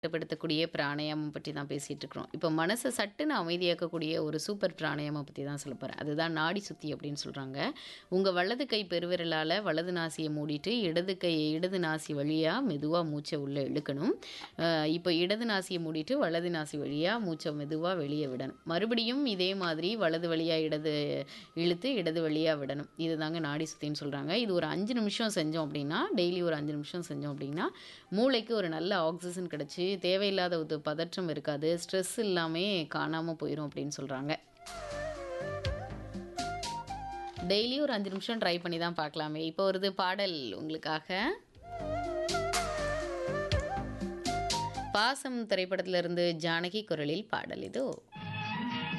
கட்டுப்படுத்தக்கூடிய பிராணாயாமம் பற்றி தான் பேசிட்டு இருக்கிறோம் இப்போ மனசை சட்டுன்னு அமைதியாக்கக்கூடிய ஒரு சூப்பர் பிராணாயாமம் பற்றி தான் சொல்ல போகிறேன் அதுதான் நாடி சுத்தி அப்படின்னு சொல்கிறாங்க உங்கள் வலது கை பெருவிரலால் வலது நாசியை மூடிட்டு இடது கை இடது நாசி வழியாக மெதுவாக மூச்சை உள்ளே இழுக்கணும் அஹ் இப்போ இடது நாசியை மூடிட்டு வலது நாசி வழியாக மூச்சை மெதுவாக வெளியே விடணும் மறுபடியும் இதே மாதிரி வலது வழியாக இடது இழுத்து இடது வழியாக விடணும் இது தாங்க நாடி சுத்தின்னு சொல்கிறாங்க இது ஒரு அஞ்சு நிமிஷம் செஞ்சோம் அப்படின்னா டெய்லி ஒரு அஞ்சு நிமிஷம் செஞ்சோம் அப்படின்னா மூளைக்கு ஒரு நல்ல ஆக்சிஜன் கிடச்சி தேவையில்லாத ஒரு பதற்றம் இருக்காது ஸ்ட்ரெஸ் இல்லாமே காணாமல் போயிடும் அப்படின்னு சொல்கிறாங்க டெய்லி ஒரு அஞ்சு நிமிஷம் ட்ரை பண்ணி தான் பார்க்கலாமே இப்போ வருது பாடல் உங்களுக்காக பாசம் திரைப்படத்திலிருந்து ஜானகி குரலில் பாடல் இதோ